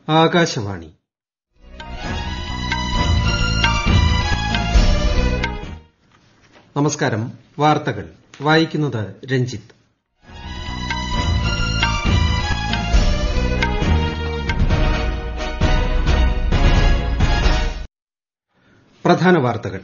ആകാശവാണി നമസ്കാരം വാർത്തകൾ വായിക്കുന്നത് രഞ്ജിത്ത് പ്രധാന വാർത്തകൾ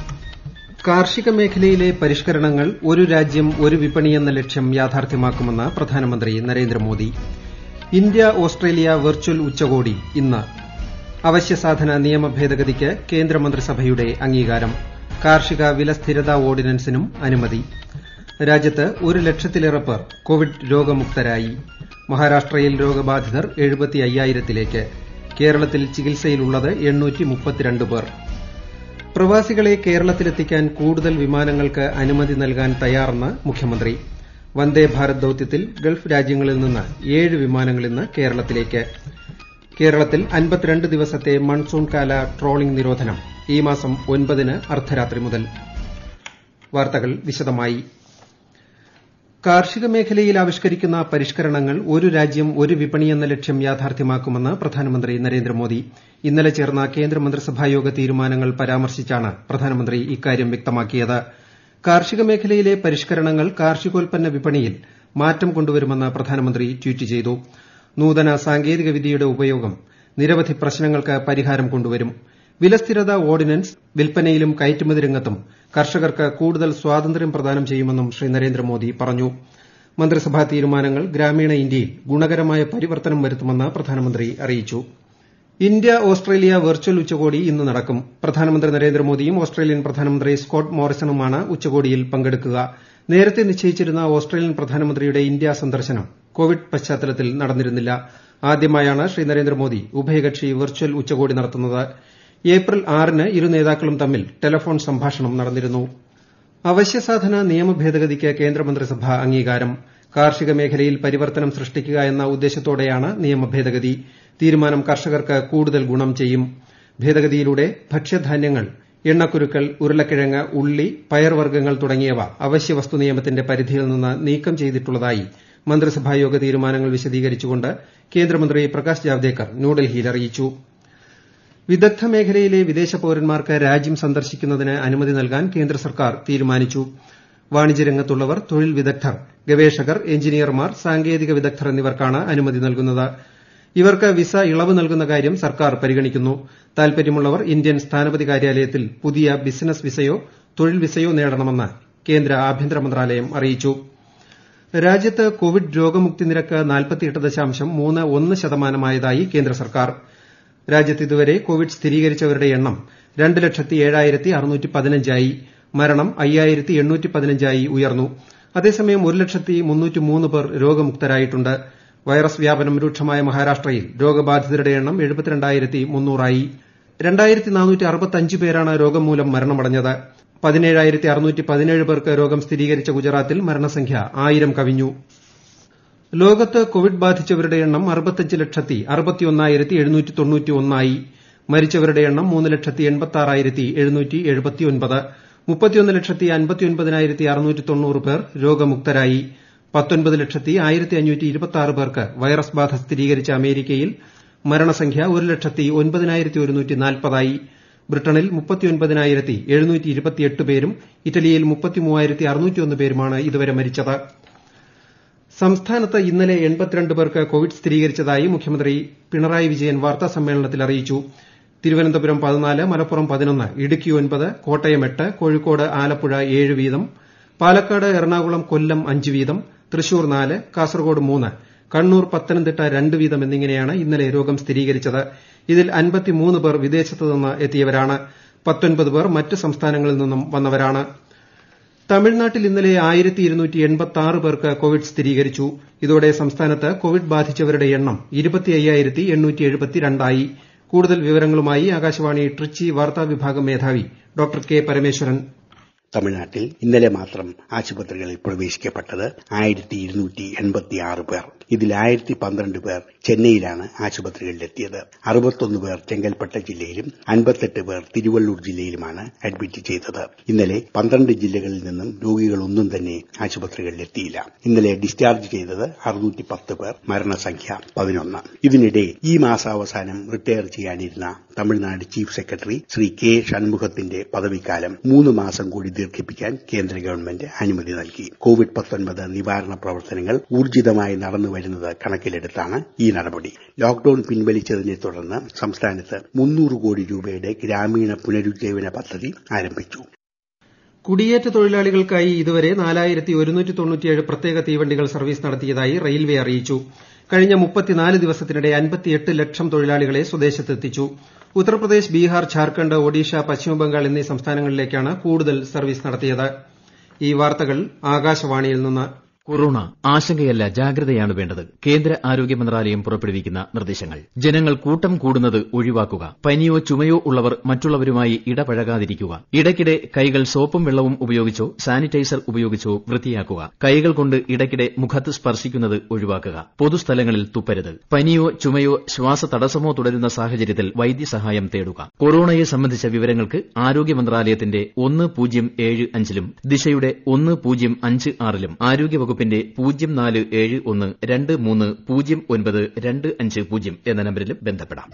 കാർഷിക മേഖലയിലെ പരിഷ്കരണങ്ങൾ ഒരു രാജ്യം ഒരു വിപണി എന്ന ലക്ഷ്യം യാഥാർത്ഥ്യമാക്കുമെന്ന് പ്രധാനമന്ത്രി നരേന്ദ്രമോദി ഇന്ത്യ ഓസ്ട്രേലിയ വെർച്വൽ ഉച്ചകോടി ഇന്ന് അവശ്യസാധന നിയമ ഭേദഗതിക്ക് കേന്ദ്രമന്ത്രിസഭയുടെ അംഗീകാരം കാർഷിക വില സ്ഥിരതാ ഓർഡിനൻസിനും അനുമതി രാജ്യത്ത് ഒരു ലക്ഷത്തിലേറെ പേർ കോവിഡ് രോഗമുക്തരായി മഹാരാഷ്ട്രയിൽ രോഗബാധിതർ എഴുപത്തി അയ്യായിരത്തിലേക്ക് കേരളത്തിൽ ചികിത്സയിലുള്ളത് പേർ പ്രവാസികളെ കേരളത്തിലെത്തിക്കാൻ കൂടുതൽ വിമാനങ്ങൾക്ക് അനുമതി നൽകാൻ തയ്യാറെന്ന് മുഖ്യമന്ത്രി വന്ദേ ഭാരത് ദൌത്യത്തിൽ ഗൾഫ് രാജ്യങ്ങളിൽ നിന്ന് ഏഴ് വിമാനങ്ങൾ ഇന്ന് കേരളത്തിലേക്ക് കേരളത്തിൽ അൻപത്തിരണ്ട് ദിവസത്തെ മൺസൂൺ കാല ട്രോളിംഗ് നിരോധനം ഈ മാസം ഒൻപതിന് അർദ്ധരാത്രി മുതൽ വാർത്തകൾ വിശദമായി കാർഷിക മേഖലയിൽ ആവിഷ്കരിക്കുന്ന പരിഷ്കരണങ്ങൾ ഒരു രാജ്യം ഒരു വിപണി എന്ന ലക്ഷ്യം യാഥാർത്ഥ്യമാക്കുമെന്ന് പ്രധാനമന്ത്രി നരേന്ദ്രമോദി ഇന്നലെ ചേർന്ന കേന്ദ്രമന്ത്രിസഭായോഗ തീരുമാനങ്ങൾ പരാമർശിച്ചാണ് പ്രധാനമന്ത്രി ഇക്കാര്യം വ്യക്തമാക്കിയത് കാർഷിക മേഖലയിലെ പരിഷ്കരണങ്ങൾ കാർഷികോൽപ്പന്ന വിപണിയിൽ മാറ്റം കൊണ്ടുവരുമെന്ന് പ്രധാനമന്ത്രി ട്വീറ്റ് ചെയ്തു നൂതന സാങ്കേതിക വിദ്യയുടെ ഉപയോഗം നിരവധി പ്രശ്നങ്ങൾക്ക് പരിഹാരം കൊണ്ടുവരും വിലസ്ഥിരതാ ഓർഡിനൻസ് വിൽപ്പനയിലും കയറ്റുമതി രംഗത്തും കർഷകർക്ക് കൂടുതൽ സ്വാതന്ത്ര്യം പ്രദാനം ചെയ്യുമെന്നും ശ്രീ നരേന്ദ്രമോദി പറഞ്ഞു മന്ത്രിസഭാ തീരുമാനങ്ങൾ ഗ്രാമീണ ഇന്ത്യയിൽ ഗുണകരമായ പരിവർത്തനം വരുത്തുമെന്ന് പ്രധാനമന്ത്രി അറിയിച്ചു ഇന്ത്യ ഓസ്ട്രേലിയ വെർച്വൽ ഉച്ചകോടി ഇന്ന് നടക്കും പ്രധാനമന്ത്രി നരേന്ദ്രമോദിയും ഓസ്ട്രേലിയൻ പ്രധാനമന്ത്രി സ്കോട്ട് മോറിസണുമാണ് ഉച്ചകോടിയിൽ പങ്കെടുക്കുക നേരത്തെ നിശ്ചയിച്ചിരുന്ന ഓസ്ട്രേലിയൻ പ്രധാനമന്ത്രിയുടെ ഇന്ത്യാ സന്ദർശനം കോവിഡ് പശ്ചാത്തലത്തിൽ നടന്നിരുന്നില്ല ആദ്യമായാണ് ശ്രീ നരേന്ദ്രമോദി ഉഭയകക്ഷി വെർച്വൽ ഉച്ചകോടി നടത്തുന്നത് ഏപ്രിൽ ആറിന് ഇരു നേതാക്കളും തമ്മിൽ ടെലഫോൺ സംഭാഷണം നടന്നിരുന്നു അവശ്യസാധന നിയമ ഭേദഗതിക്ക് കേന്ദ്രമന്ത്രിസഭ അംഗീകാരം കാർഷിക മേഖലയിൽ പരിവർത്തനം സൃഷ്ടിക്കുക എന്ന ഉദ്ദേശത്തോടെയാണ് നിയമ ഭേദഗതി തീരുമാനം കർഷകർക്ക് കൂടുതൽ ഗുണം ചെയ്യും ഭേദഗതിയിലൂടെ ഭക്ഷ്യധാന്യങ്ങൾ എണ്ണക്കുരുക്കൾ ഉരുളക്കിഴങ്ങ് ഉള്ളി പയർവർഗ്ഗങ്ങൾ തുടങ്ങിയവ അവശ്യവസ്തു നിയമത്തിന്റെ പരിധിയിൽ നിന്ന് നീക്കം ചെയ്തിട്ടുള്ളതായി മന്ത്രിസഭായോഗ തീരുമാനങ്ങൾ വിശദീകരിച്ചുകൊണ്ട് കേന്ദ്രമന്ത്രി പ്രകാശ് ജാവ്ദേക്കർ ന്യൂഡൽഹിയിൽ അറിയിച്ചു വിദഗ്ധ മേഖലയിലെ വിദേശ പൌരന്മാർക്ക് രാജ്യം സന്ദർശിക്കുന്നതിന് അനുമതി നൽകാൻ കേന്ദ്ര സർക്കാർ തീരുമാനിച്ചു വാണിജ്യരംഗത്തുള്ളവർ തൊഴിൽ വിദഗ്ധർ ഗവേഷകർ എഞ്ചിനീയർമാർ സാങ്കേതിക വിദഗ്ധർ എന്നിവർക്കാണ് അനുമതി നൽകുന്നത് ഇവർക്ക് വിസ ഇളവ് നൽകുന്ന കാര്യം സർക്കാർ പരിഗണിക്കുന്നു താൽപര്യമുള്ളവർ ഇന്ത്യൻ സ്ഥാനപതി കാര്യാലയത്തിൽ പുതിയ ബിസിനസ് വിസയോ തൊഴിൽ വിസയോ നേടണമെന്ന് കേന്ദ്ര ആഭ്യന്തര മന്ത്രാലയം അറിയിച്ചു രാജ്യത്ത് കോവിഡ് രോഗമുക്തി നിരക്ക് ശതമാനമായതായി കേന്ദ്ര സർക്കാർ രാജ്യത്ത് ഇതുവരെ കോവിഡ് സ്ഥിരീകരിച്ചവരുടെ എണ്ണം രണ്ട് ലക്ഷത്തി ഏഴായിരത്തി അറുന്നൂറ്റി പതിനഞ്ചായി മരണം അയ്യായിരത്തി എണ്ണൂറ്റി പതിനഞ്ചായി ഉയർന്നു അതേസമയം ഒരു ലക്ഷത്തി മുന്നൂറ്റി മൂന്ന് പേർ രോഗമുക്തരായിട്ടുണ്ട് വൈറസ് വ്യാപനം രൂക്ഷമായ മഹാരാഷ്ട്രയിൽ രോഗബാധിതരുടെ എണ്ണം എഴുപത്തിരണ്ടായിരത്തി മുന്നൂറായി രണ്ടായിരത്തി നാനൂറ്റി അറുപത്തഞ്ച് പേരാണ് രോഗം മൂലം മരണമടഞ്ഞത് പതിനേഴായിരത്തി അറുന്നൂറ്റി പതിനേഴ് പേർക്ക് രോഗം സ്ഥിരീകരിച്ച ഗുജറാത്തിൽ മരണസംഖ്യ ആയിരം കവിഞ്ഞു ലോകത്ത് കോവിഡ് ബാധിച്ചവരുടെ എണ്ണം അറുപത്തഞ്ച് ലക്ഷത്തി അറുപത്തിയൊന്നായിരത്തി എഴുന്നൂറ്റി തൊണ്ണൂറ്റി ഒന്നായി മരിച്ചവരുടെ എണ്ണം മൂന്ന് ലക്ഷത്തി എൺപത്താറായിരത്തി എഴുന്നൂറ്റി എഴുപത്തിയൊൻപത് മുപ്പത്തിയൊന്ന് ലക്ഷത്തി അൻപത്തിയൊൻപതിനായിരത്തി അറുന്നൂറ്റി തൊണ്ണൂറ് പേർ രോഗമുക്തരായി പത്തൊൻപത് ലക്ഷത്തി ആയിരത്തി അഞ്ഞൂറ്റി ഇരുപത്തിയാറ് പേർക്ക് വൈറസ് ബാധ സ്ഥിരീകരിച്ച അമേരിക്കയിൽ മരണസംഖ്യ ഒരു ലക്ഷത്തി ഒൻപതിനായിരത്തി ഒരുന്നൂറ്റി നാൽപ്പതായി ബ്രിട്ടണിൽ മുപ്പത്തിയൊൻപതിനായിരത്തി എഴുന്നൂറ്റി ഇരുപത്തിയെട്ട് പേരും ഇറ്റലിയിൽ മുപ്പത്തിമൂവായിരത്തി അറുന്നൂറ്റിയൊന്ന് പേരുമാണ് ഇതുവരെ മരിച്ചത് സംസ്ഥാനത്ത് ഇന്നലെ എൺപത്തിരണ്ട് പേർക്ക് കോവിഡ് സ്ഥിരീകരിച്ചതായി മുഖ്യമന്ത്രി പിണറായി വിജയൻ വാർത്താസമ്മേളനത്തിൽ അറിയിച്ചു തിരുവനന്തപുരം പതിനാല് മലപ്പുറം പതിനൊന്ന് ഇടുക്കി ഒൻപത് കോട്ടയം എട്ട് കോഴിക്കോട് ആലപ്പുഴ ഏഴ് വീതം പാലക്കാട് എറണാകുളം കൊല്ലം അഞ്ച് വീതം തൃശൂർ നാല് കാസർഗോഡ് മൂന്ന് കണ്ണൂർ പത്തനംതിട്ട രണ്ട് വീതം എന്നിങ്ങനെയാണ് ഇന്നലെ രോഗം സ്ഥിരീകരിച്ചത് ഇതിൽ അൻപത്തിമൂന്ന് പേർ വിദേശത്ത് നിന്ന് എത്തിയവരാണ് പത്തൊൻപത് പേർ മറ്റ് സംസ്ഥാനങ്ങളിൽ നിന്നും വന്നവരാണ് തമിഴ്നാട്ടിൽ ഇന്നലെ ആയിരത്തി ഇരുന്നൂറ്റി എൺപത്തി ആറ് പേർക്ക് കോവിഡ് സ്ഥിരീകരിച്ചു ഇതോടെ സംസ്ഥാനത്ത് കോവിഡ് ബാധിച്ചവരുടെ എണ്ണം ഇരുപത്തി അയ്യായിരത്തി എണ്ണൂറ്റി എഴുപത്തിരണ്ടായി കൂടുതൽ വിവരങ്ങളുമായി ആകാശവാണി ട്രിച്ചി വാർത്താ വിഭാഗം മേധാവി ഡോക്ടർ കെ പരമേശ്വരൻ തമിഴ്നാട്ടിൽ ഇന്നലെ മാത്രം ആശുപത്രികളിൽ പ്രവേശിക്കപ്പെട്ടത് ആയിരത്തി ഇരുന്നൂറ്റി എൺപത്തിയാറ് പേർ ഇതിൽ ആയിരത്തി പന്ത്രണ്ട് പേർ ചെന്നൈയിലാണ് ആശുപത്രികളിലെത്തിയത് അറുപത്തൊന്ന് പേർ ചെങ്കൽപ്പട്ട ജില്ലയിലും അൻപത്തെട്ട് പേർ തിരുവള്ളൂർ ജില്ലയിലുമാണ് അഡ്മിറ്റ് ചെയ്തത് ഇന്നലെ പന്ത്രണ്ട് ജില്ലകളിൽ നിന്നും രോഗികളൊന്നും തന്നെ ആശുപത്രികളിലെത്തിയില്ല ഇന്നലെ ഡിസ്ചാർജ് ചെയ്തത് അറുന്നൂറ്റി പത്ത് പേർ മരണസംഖ്യ പതിനൊന്ന് ഇതിനിടെ ഈ മാസാവസാനം റിട്ടയർ ചെയ്യാനിരുന്ന Tamil Nadu chief secretary Shri K ഷൺമുഖത്തിന്റെ പദവിക്കാലം മൂന്ന് മാസം കൂടി ദീർഘിപ്പിക്കാൻ കേന്ദ്ര ഗവൺമെന്റ് അനുമതി നൽകി കോവിഡ് പത്തൊൻപത് നിവാരണ പ്രവർത്തനങ്ങൾ ഊർജിതമായി നടന്നുവരുന്നത് കണക്കിലെടുത്താണ് ഈ നടപടി ലോക്ഡൌൺ പിൻവലിച്ചതിനെ തുടർന്ന് സംസ്ഥാനത്ത് മുന്നൂറ് കോടി രൂപയുടെ ഗ്രാമീണ പുനരുജ്ജീവന പദ്ധതി ആരംഭിച്ചു കുടിയേറ്റ തൊഴിലാളികൾക്കായി ഇതുവരെ നാലായിരത്തി ഒരുന്നൂറ്റി തൊണ്ണൂറ്റിയേഴ് പ്രത്യേക തീവണ്ടികൾ സർവീസ് നടത്തിയതായി റെയിൽവേ അറിയിച്ചു കഴിഞ്ഞ മുപ്പത്തിനാല് ദിവസത്തിനിടെ അൻപത്തിയെട്ട് ലക്ഷം തൊഴിലാളികളെ സ്വദേശത്തെത്തിച്ചു ഉത്തർപ്രദേശ് ബീഹാർ ഝാർഖണ്ഡ് ഒഡീഷ പശ്ചിമബംഗാൾ എന്നീ സംസ്ഥാനങ്ങളിലേക്കാണ് കൂടുതൽ സർവീസ് നടത്തിയത് ഈ വാർത്തകൾ ആകാശവാണിയിൽ നിന്ന് കൊറോണ ആശങ്കയല്ല ജാഗ്രതയാണ് വേണ്ടത് കേന്ദ്ര ആരോഗ്യ മന്ത്രാലയം പുറപ്പെടുവിക്കുന്ന നിർദ്ദേശങ്ങൾ ജനങ്ങൾ കൂട്ടം കൂടുന്നത് ഒഴിവാക്കുക പനിയോ ചുമയോ ഉള്ളവർ മറ്റുള്ളവരുമായി ഇടപഴകാതിരിക്കുക ഇടയ്ക്കിടെ കൈകൾ സോപ്പും വെള്ളവും ഉപയോഗിച്ചോ സാനിറ്റൈസർ ഉപയോഗിച്ചോ വൃത്തിയാക്കുക കൈകൾ കൊണ്ട് ഇടയ്ക്കിടെ മുഖത്ത് സ്പർശിക്കുന്നത് ഒഴിവാക്കുക പൊതുസ്ഥലങ്ങളിൽ തുപ്പരുത് പനിയോ ചുമയോ ശ്വാസതടസ്സമോ തുടരുന്ന സാഹചര്യത്തിൽ വൈദ്യസഹായം തേടുക കൊറോണയെ സംബന്ധിച്ച വിവരങ്ങൾക്ക് ആരോഗ്യ മന്ത്രാലയത്തിന്റെ ഒന്ന് പൂജ്യം ഏഴ് അഞ്ചിലും ദിശയുടെ ഒന്ന് പൂജ്യം അഞ്ച് ആറിലും ആരോഗ്യവകുപ്പ് വകുപ്പിന്റെ പൂജ്യം നാല് ഏഴ് ഒന്ന് രണ്ട് മൂന്ന് പൂജ്യം ഒൻപത് രണ്ട് അഞ്ച് പൂജ്യം എന്ന നമ്പരിലും ബന്ധപ്പെടാം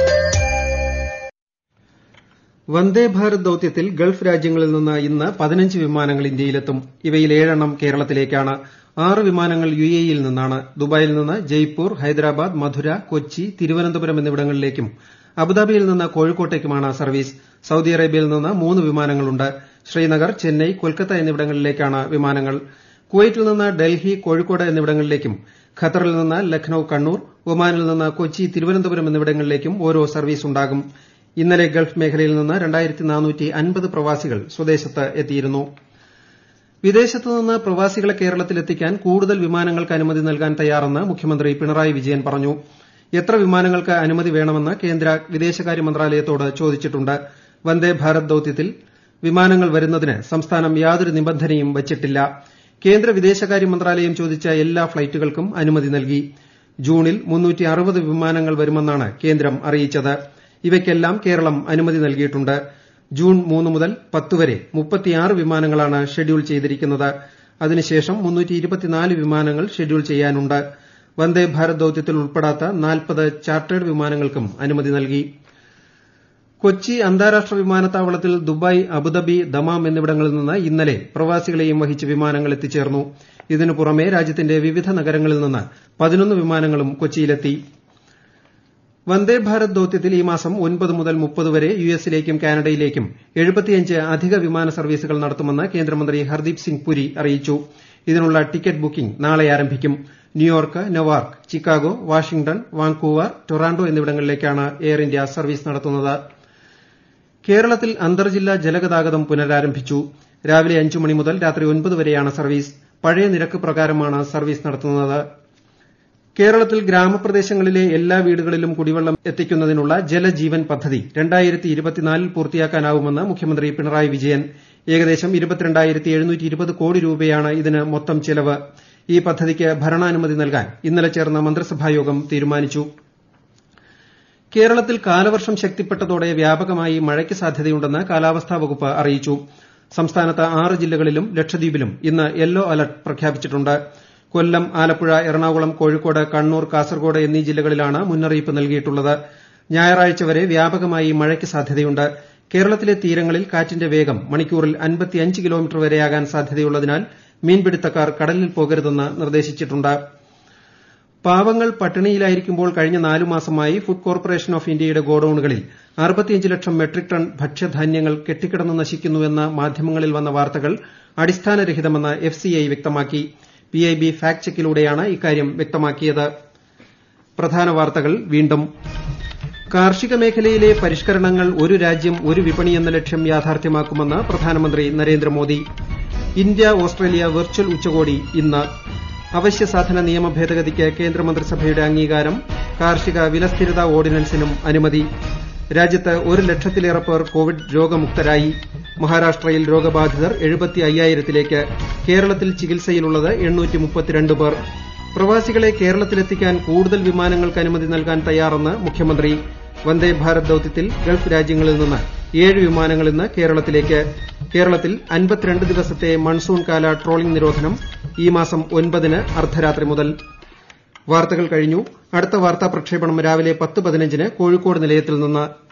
വന്ദേ ഭാരത് ദൌത്യത്തിൽ ഗൾഫ് രാജ്യങ്ങളിൽ നിന്ന് ഇന്ന് പതിനഞ്ച് വിമാനങ്ങൾ ഇന്ത്യയിലെത്തും ഇവയിൽ ഏഴെണ്ണം കേരളത്തിലേക്കാണ് ആറ് വിമാനങ്ങൾ യു എ യിൽ നിന്നാണ് ദുബായിൽ നിന്ന് ജയ്പൂർ ഹൈദരാബാദ് മധുര കൊച്ചി തിരുവനന്തപുരം എന്നിവിടങ്ങളിലേക്കും അബുദാബിയിൽ നിന്ന് കോഴിക്കോട്ടേക്കുമാണ് സർവീസ് സൌദി അറേബ്യയിൽ നിന്ന് മൂന്ന് വിമാനങ്ങളുണ്ട് ശ്രീനഗർ ചെന്നൈ കൊൽക്കത്ത എന്നിവിടങ്ങളിലേക്കാണ് വിമാനങ്ങൾ കുവൈറ്റിൽ നിന്ന് ഡൽഹി കോഴിക്കോട് എന്നിവിടങ്ങളിലേക്കും ഖത്തറിൽ നിന്ന് ലക്നൌ കണ്ണൂർ ഒമാനിൽ നിന്ന് കൊച്ചി തിരുവനന്തപുരം എന്നിവിടങ്ങളിലേക്കും ഓരോ സർവീസ് ഉണ്ടാകും ഇന്നലെ ഗൾഫ് മേഖലയിൽ നിന്ന് പ്രവാസികൾ സ്വദേശത്ത് എത്തിയിരുന്നു വിദേശത്ത് നിന്ന് പ്രവാസികളെ കേരളത്തിലെത്തിക്കാൻ കൂടുതൽ വിമാനങ്ങൾക്ക് അനുമതി നൽകാൻ തയ്യാറെന്ന് മുഖ്യമന്ത്രി പിണറായി വിജയൻ പറഞ്ഞു എത്ര വിമാനങ്ങൾക്ക് അനുമതി വേണമെന്ന് കേന്ദ്ര വിദേശകാര്യ മന്ത്രാലയത്തോട് ചോദിച്ചിട്ടുണ്ട് വന്ദേ ഭാരത് ദൌത്യത്തിൽ വിമാനങ്ങൾ വരുന്നതിന് സംസ്ഥാനം യാതൊരു നിബന്ധനയും വച്ചിട്ടില്ല കേന്ദ്ര വിദേശകാര്യ മന്ത്രാലയം ചോദിച്ച എല്ലാ ഫ്ളൈറ്റുകൾക്കും അനുമതി നൽകി ജൂണിൽ വിമാനങ്ങൾ വരുമെന്നാണ് കേന്ദ്രം അറിയിച്ചത് ഇവയ്ക്കെല്ലാം കേരളം അനുമതി നൽകിയിട്ടുണ്ട് ജൂൺ മൂന്ന് മുതൽ പത്ത് വരെ വിമാനങ്ങളാണ് ഷെഡ്യൂൾ ചെയ്തിരിക്കുന്നത് അതിനുശേഷം വിമാനങ്ങൾ ഷെഡ്യൂൾ ചെയ്യാനുണ്ട് വന്ദേ ഭാരത് ദൌത്യത്തിൽ ഉൾപ്പെടാത്ത നാൽപ്പത് ചാർട്ടേഡ് വിമാനങ്ങൾക്കും അനുമതി നൽകി കൊച്ചി അന്താരാഷ്ട്ര വിമാനത്താവളത്തിൽ ദുബായ് അബുദാബി ദമാം എന്നിവിടങ്ങളിൽ നിന്ന് ഇന്നലെ പ്രവാസികളെയും വഹിച്ച് വിമാനങ്ങൾ എത്തിച്ചേർന്നു ഇതിനു പുറമെ രാജ്യത്തിന്റെ വിവിധ നഗരങ്ങളിൽ നിന്ന് പതിനൊന്ന് വിമാനങ്ങളും കൊച്ചിയിലെത്തി വന്ദേ ഭാരത് ദൌത്യത്തിൽ ഈ മാസം ഒൻപത് മുതൽ മുപ്പത് വരെ യു എസിലേക്കും കാനഡയിലേക്കും എഴുപത്തിയഞ്ച് അധിക വിമാന സർവീസുകൾ നടത്തുമെന്ന് കേന്ദ്രമന്ത്രി ഹർദീപ് സിംഗ് പുരി അറിയിച്ചു ഇതിനുള്ള ടിക്കറ്റ് ബുക്കിംഗ് നാളെ ആരംഭിക്കും New York Newark Chicago Washington Vancouver Toronto എന്നിവിടങ്ങളിലേക്കാണ് എയർ ഇന്ത്യ സർവീസ് നടത്തുന്നത് കേരളത്തിൽ അന്തർജില്ലാ ജലഗതാഗതം പുനരാരംഭിച്ചു രാവിലെ അഞ്ചു മണി മുതൽ രാത്രി ഒൻപത് വരെയാണ് സർവീസ് പഴയ നിരക്ക് പ്രകാരമാണ് സർവീസ് നടത്തുന്നത് കേരളത്തിൽ ഗ്രാമപ്രദേശങ്ങളിലെ എല്ലാ വീടുകളിലും കുടിവെള്ളം എത്തിക്കുന്നതിനുള്ള ജലജീവൻ പദ്ധതി ൽ പൂർത്തിയാക്കാനാവുമെന്ന് മുഖ്യമന്ത്രി പിണറായി വിജയൻ ഏകദേശം കോടി രൂപയാണ് ഇതിന് മൊത്തം ചെലവ് ഈ പദ്ധതിക്ക് ഭരണാനുമതി നൽകാൻ ഇന്നലെ ചേർന്ന മന്ത്രിസഭായോഗം തീരുമാനിച്ചു കേരളത്തിൽ കാലവർഷം ശക്തിപ്പെട്ടതോടെ വ്യാപകമായി മഴയ്ക്ക് സാധ്യതയുണ്ടെന്ന് കാലാവസ്ഥാ വകുപ്പ് അറിയിച്ചു സംസ്ഥാനത്ത് ആറ് ജില്ലകളിലും ലക്ഷദ്വീപിലും ഇന്ന് യെല്ലോ അലർട്ട് പ്രഖ്യാപിച്ചിട്ടുണ്ട് കൊല്ലം ആലപ്പുഴ എറണാകുളം കോഴിക്കോട് കണ്ണൂർ കാസർഗോഡ് എന്നീ ജില്ലകളിലാണ് മുന്നറിയിപ്പ് നൽകിയിട്ടുള്ളത് ഞായറാഴ്ച വരെ വ്യാപകമായി മഴയ്ക്ക് സാധ്യതയുണ്ട് കേരളത്തിലെ തീരങ്ങളിൽ കാറ്റിന്റെ വേഗം മണിക്കൂറിൽ കിലോമീറ്റർ വരെയാകാൻ സാധ്യതയുള്ളതിനാൽ മീൻപിടുത്തക്കാർ കടലിൽ പോകരുതെന്ന് നിർദ്ദേശിച്ചിട്ടുണ്ട് പാവങ്ങൾ പട്ടിണിയിലായിരിക്കുമ്പോൾ കഴിഞ്ഞ നാലു മാസമായി ഫുഡ് കോർപ്പറേഷൻ ഓഫ് ഇന്ത്യയുടെ ഗോഡൌണുകളിൽ ലക്ഷം മെട്രിക് ടൺ ഭക്ഷ്യധാന്യങ്ങൾ കെട്ടിക്കിടന്ന് നശിക്കുന്നുവെന്ന മാധ്യമങ്ങളിൽ വന്ന വാർത്തകൾ അടിസ്ഥാനരഹിതമെന്ന് എഫ്സിഐ വ്യക്തമാക്കി പിഐബി ഫാക്ട് ചെക്കിലൂടെയാണ് ഇക്കാര്യം വ്യക്തമാക്കിയത് പ്രധാന വാർത്തകൾ വീണ്ടും കാർഷിക മേഖലയിലെ പരിഷ്കരണങ്ങൾ ഒരു രാജ്യം ഒരു വിപണി എന്ന ലക്ഷ്യം യാഥാർത്ഥ്യമാക്കുമെന്ന് പ്രധാനമന്ത്രി നരേന്ദ്രമോദി ഇന്ത്യ ഓസ്ട്രേലിയ വെർച്വൽ ഉച്ചകോടി ഇന്ന് അവശ്യ സാധന നിയമ ഭേദഗതിക്ക് കേന്ദ്രമന്ത്രിസഭയുടെ അംഗീകാരം കാർഷിക വിലസ്ഥിരതാ ഓർഡിനൻസിനും അനുമതി രാജ്യത്ത് ഒരു ലക്ഷത്തിലേറെ പേർ കോവിഡ് രോഗമുക്തരായി മഹാരാഷ്ട്രയിൽ രോഗബാധിതർ എഴുപത്തി അയ്യായിരത്തിലേക്ക് കേരളത്തിൽ ചികിത്സയിലുള്ളത് പേർ പ്രവാസികളെ കേരളത്തിലെത്തിക്കാൻ കൂടുതൽ വിമാനങ്ങൾക്ക് അനുമതി നൽകാൻ തയ്യാറെന്ന് മുഖ്യമന്ത്രി വന്ദേ ഭാരത് ദൌത്യത്തിൽ ഗൾഫ് രാജ്യങ്ങളിൽ നിന്ന് ഏഴ് വിമാനങ്ങൾ ഇന്ന് കേരളത്തിലേക്ക് കേരളത്തിൽ അൻപത്തിരണ്ട് ദിവസത്തെ മൺസൂൺ കാല ട്രോളിംഗ് നിരോധനം ഈ മാസം ഒൻപതിന് അർദ്ധരാത്രി മുതൽ വാർത്തകൾ കഴിഞ്ഞു അടുത്ത വാർത്താ പ്രക്ഷേപണം രാവിലെ പത്ത് പതിനഞ്ചിന് കോഴിക്കോട് നിലയത്തിൽ നിന്ന്